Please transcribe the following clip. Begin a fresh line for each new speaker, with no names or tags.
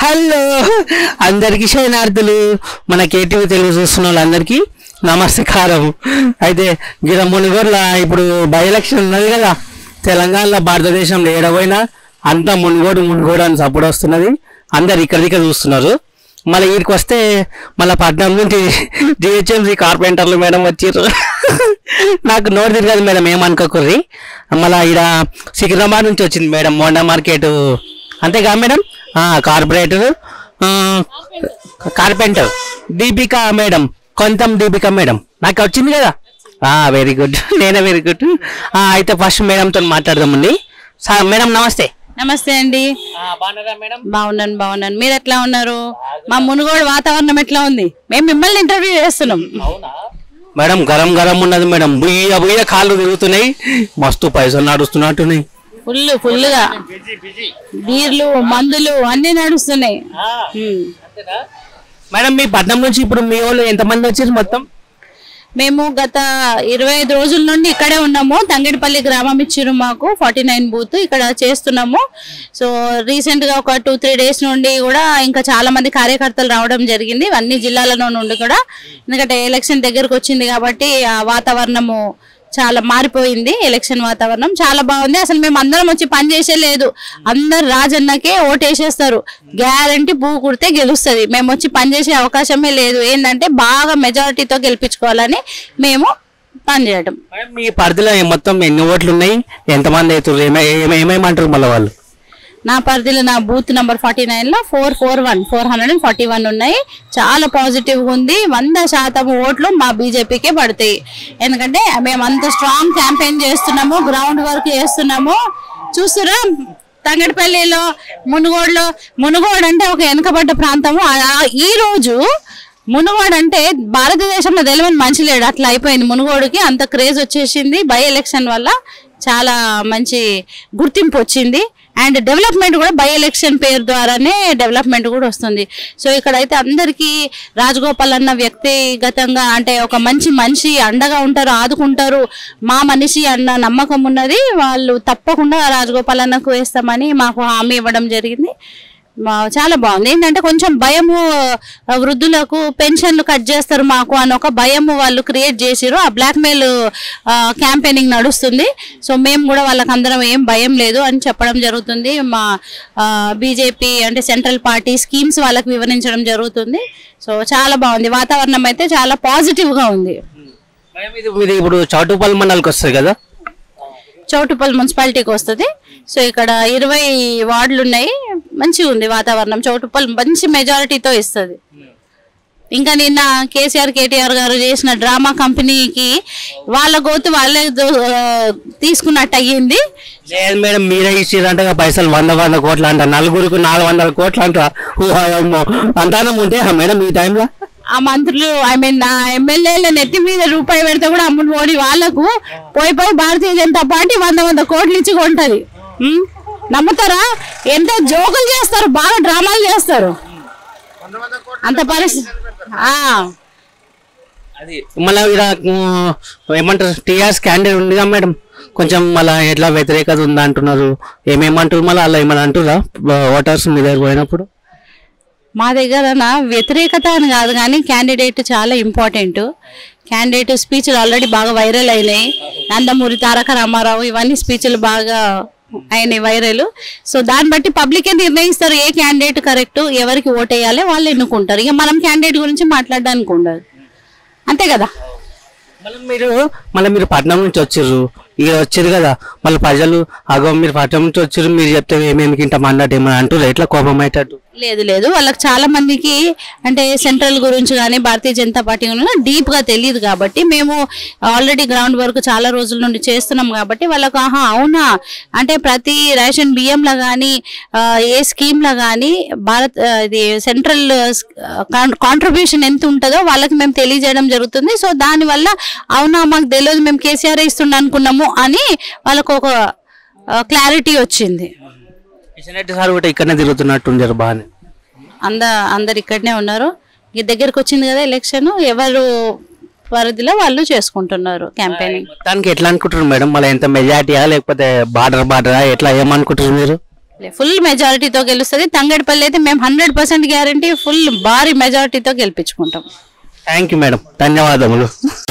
Hello అందరికి శరణార్థులు మన KTV Telugu చూస్తున్న వాళ్ళందరికీ నమస్కారం అయితే గిర మునుగోడ్ల ఇప్పుడు బై ఎలక్షన్ ఉన్నది కదా తెలంగాణలో భారతదేశంలో ఏడవైనా అంతా మునుగోడు మునుగోడు అని సపోర్ట్ వస్తున్నది అందరు ఇక్కడ చూస్తున్నారు మళ్ళీ వీడికి వస్తే మళ్ళీ పట్నం నుంచి జిహెచ్ఎంసీ కార్పెంటర్లు మేడం వచ్చిర్రు నాకు నోరు తిరగదు మేడం ఏమనుకోకుర్రి మళ్ళీ ఈడ సికింద్రాబాద్ నుంచి వచ్చింది మేడం మోండా మార్కెట్ అంతేగా madam corporator carpenter Deepika madam Kontham Deepika madam నాకు వచ్చింది కదా వెరీ గుడ్ నేనే వెరీ గుడ్ అయితే ఫస్ట్ మేడంతో మాట్లాడదామండి సార్ మేడం నమస్తే
నమస్తే అండి
బాగున్నారా మేడం
బాగున్నాను బాగున్నాను మీరు ఎట్లా ఉన్నారు మా మునుగోడు వాతావరణం ఎట్లా ఉంది మేము మిమ్మల్ని ఇంటర్వ్యూ చేస్తున్నాం
మేడం గరం గరం ఉన్నది మేడం బుయ్య బుయ్య కాళ్ళు తిరుగుతున్నాయి మస్తు పైసలు నడుస్తున్నట్టున్నాయి
ఫుల్ ఫుల్గా బీర్లు మందులు అన్ని నడుస్తున్నాయి ఉమ్.
మేడం మీ పట్నం నుంచి ఇప్పుడు మీ వాళ్ళు ఎంతమంది వచ్చారు మొత్తం
మేము గత ఇరవై ఐదు రోజుల నుండి ఇక్కడే ఉన్నాము తంగడిపల్లి గ్రామం ఇచ్చిరు మాకు ఫార్టీ నైన్ బూత్ ఇక్కడ చేస్తున్నాము సో రీసెంట్ గా ఒక టూ త్రీ డేస్ నుండి కూడా ఇంకా చాలా మంది కార్యకర్తలు రావడం జరిగింది అన్ని జిల్లాల నుండి కూడా ఎందుకంటే ఎలక్షన్ దగ్గరకు వచ్చింది కాబట్టి ఆ వాతావరణము చాలా మారిపోయింది ఎలక్షన్ వాతావరణం చాలా బాగుంది అసలు మేము అందరం వచ్చి పని చేసే లేదు అందరు రాజన్నకే ఓటేసేస్తారు గ్యారంటీ పువ్వు కుడితే గెలుస్తుంది మేము వచ్చి పని చేసే అవకాశమే లేదు ఏంటంటే బాగా మెజారిటీతో గెలిపించుకోవాలని మేము పని చేయడం
మేడం మీ పరిధిలో మొత్తం ఎన్ని ఓట్లు ఉన్నాయి ఎంతమంది అవుతారు ఏమే ఏమే- ఏమేమంటారు మళ్ళీ వాళ్ళు
నా పరిధిలో నా బూత్ నెంబర్ ఫార్టీ నైన్లో four four one four hundred and forty one ఉన్నాయి చాలా పాజిటివ్గా ఉంది వంద శాతం ఓట్లు మా బీజేపీకే పడతాయి ఎందుకంటే మేము అంత స్ట్రాంగ్ క్యాంపెయిన్ చేస్తున్నాము గ్రౌండ్ వర్క్ చేస్తున్నాము చూస్తురా తంగడిపల్లిలో మునుగోడులో మునుగోడు అంటే ఒక వెనుకబడ్డ ప్రాంతము ఆ- ఈ రోజు మునుగోడు అంటే భారతదేశంలో తెలియని మంచి లేడు అట్లా అయిపోయింది మునుగోడుకి అంత క్రేజ్ వచ్చేసింది బై ఎలక్షన్ వల్ల చాలా మంచి గుర్తింపు వచ్చింది అండ్ డెవలప్మెంట్ కూడా బై ఎలక్షన్ పేరు ద్వారానే డెవలప్మెంట్ కూడా వస్తుంది సో ఇక్కడైతే అందరికీ రాజగోపాల్ అన్న వ్యక్తిగతంగా అంటే ఒక మంచి మనిషి అండగా ఉంటారు ఆదుకుంటారు మా మనిషి అన్న నమ్మకం ఉన్నది వాళ్ళు తప్పకుండా రాజగోపాల్ అన్నకు వేస్తామని మాకు హామీ ఇవ్వడం జరిగింది మా- చాలా బాగుంది ఏంటంటే కొంచెం భయము ఆ, వృద్ధులకు పెన్షన్లు కట్ చేస్తారు మాకు అని ఒక భయము వాళ్ళు క్రియేట్ చేసిరు ఆ బ్లాక్ మెయిల్ క్యాంపెయినింగ్ నడుస్తుంది సో మేము కూడా వాళ్ళకి అందరం ఏం భయం లేదు అని చెప్పడం జరుగుతుంది మా బీజేపీ అంటే సెంట్రల్ పార్టీ స్కీమ్స్ వాళ్ళకి వివరించడం జరుగుతుంది సో చాలా బాగుంది వాతావరణం అయితే చాలా పాజిటివ్గా ఉంది
మేడం ఇది ఇది ఇప్పుడు చౌటుపల్లి మండలికి వస్తుంది కదా
చౌటుపల్లి మున్సిపాలిటీకి వస్తుంది సో ఇక్కడ ఇరవై వార్డులు ఉన్నాయి మంచిగా ఉంది వాతావరణం చౌటుపల్లి మంచి మెజారిటీతో ఇస్తుంది ఇంకా నిన్న కేసీఆర్ కేటీఆర్ గారు చేసిన డ్రామా కంపెనీకి వాళ్ళ గోతు వాళ్ళే దో- ఆ, తీసుకున్నట్టు అయ్యింది
లేదు మేడం మీరే ఇచ్చిరంట పైసలు వంద వంద కోట్లు అంట నలుగురికి నాలుగు వందల కోట్లు అంట ఓయమ్మో. అంతానం ఉంటే మేడం ఈ టైంలో
ఆ మంత్రులు ఐ మీన్ ఆ ఎమ్మెల్యేల నెత్తి మీద రూపాయి పెడితే కూడా అమ్ముడు పోని వాళ్ళకు పోయి పోయి భారతీయ జనతా పార్టీ వంద వంద కోట్లు ఇచ్చి కొంటది ఉం? నమ్ముతారా ఎంత జోకులు చేస్తారు బాగా డ్రామాలు చేస్తారు అంత పరిస్థితి ఆ,
అది మళ్ళీ ఇక్కడ ఏమంటారు టీఆర్ఎస్ క్యాండిడేట్ ఉందిగా మేడం కొంచెం మళ్ళీ ఎట్లా వ్యతిరేకత ఉందా అంటున్నారు ఏమేమంటారు మళ్ళీ అలా ఏమైనా అంటురా ఓటర్స్ మీ దగ్గర పోయినప్పుడు
మా దగ్గర నా వ్యతిరేకత అని కాదు కానీ క్యాండిడేట్ చాలా ఇంపార్టెంట్ క్యాండిడేట్ స్పీచ్లు ఆల్రెడీ బాగా వైరల్ అయినాయి నందమూరి తారక రామారావు ఇవన్నీ స్పీచ్లు బాగా అయినాయి వైరల్ సో దాన్ని బట్టి పబ్లికే నిర్ణయిస్తారు ఏ క్యాండిడేట్ కరెక్ట్ ఎవరికి ఓటేయాలి వాళ్ళు ఎన్నుకుంటారు ఇక మనం క్యాండిడేట్ గురించి మాట్లాడడానికి ఉండదు అంతే కదా
మళ్ళీ మీరు మళ్ళీ మీరు పట్నం నుంచి వచ్చిర్రు ఇక వచ్చారు కదా మళ్ళీ ప్రజలు అగో మీరు పట్నం నుంచి వచ్చిర్రు మీరు చెప్తే ఏమేమి ఇంత మందట ఏమని అంటారు ఎట్లా కోపం అయ్యేటట్టు
లేదు లేదు వాళ్ళకి చాలా మందికి అంటే సెంట్రల్ గురించి కానీ భారతీయ జనతా పార్టీ గురించి డీప్ గా తెలియదు కాబట్టి మేము ఆల్రెడీ గ్రౌండ్ వర్క్ చాలా రోజుల నుండి చేస్తున్నాం కాబట్టి వాళ్ళకి ఆహా అవునా అంటే ప్రతి రేషన్ బియ్యంలో కానీ ఏ స్కీమ్ లో కానీ భారత్ ఆ, ఇది సెంట్రల్ కాంట్రిబ్యూషన్ ఎంత ఉంటుందో వాళ్ళకి మేము తెలియజేయడం జరుగుతుంది సో దానివల్ల అవునా మాకు తెలియదు మేము కేసీఆర్ ఇస్తుండ అనుకున్నాము అని వాళ్ళకు ఒక క్లారిటీ వచ్చింది
కిషన్ రెడ్డి సార్ కూడా ఇక్కడనే తిరుగుతున్నట్టు బాగానే
అంద అందరు ఇక్కడనే ఉన్నారు ఇక దగ్గరకు వచ్చింది కదా ఎలక్షన్ ఎవరు పరిధిలో వాళ్ళు చేసుకుంటున్నారు క్యాంపెయినింగ్
మొత్తానికి ఎట్లా అనుకుంటారు మేడం మళ్ళీ ఎంత మెజార్టీయా లేకపోతే బార్డర్ బార్డరా ఎట్లా ఏమనుకుంటారు మీరు
ఫుల్ మెజారిటీతో గెలుస్తుంది తంగడిపల్లి అయితే మేము హండ్రెడ్ పర్సెంట్ గ్యారంటీ ఫుల్ భారీ మెజారిటీతో గెలిపించుకుంటాం
థ్యాంక్ యూ మేడం ధన్యవాదములు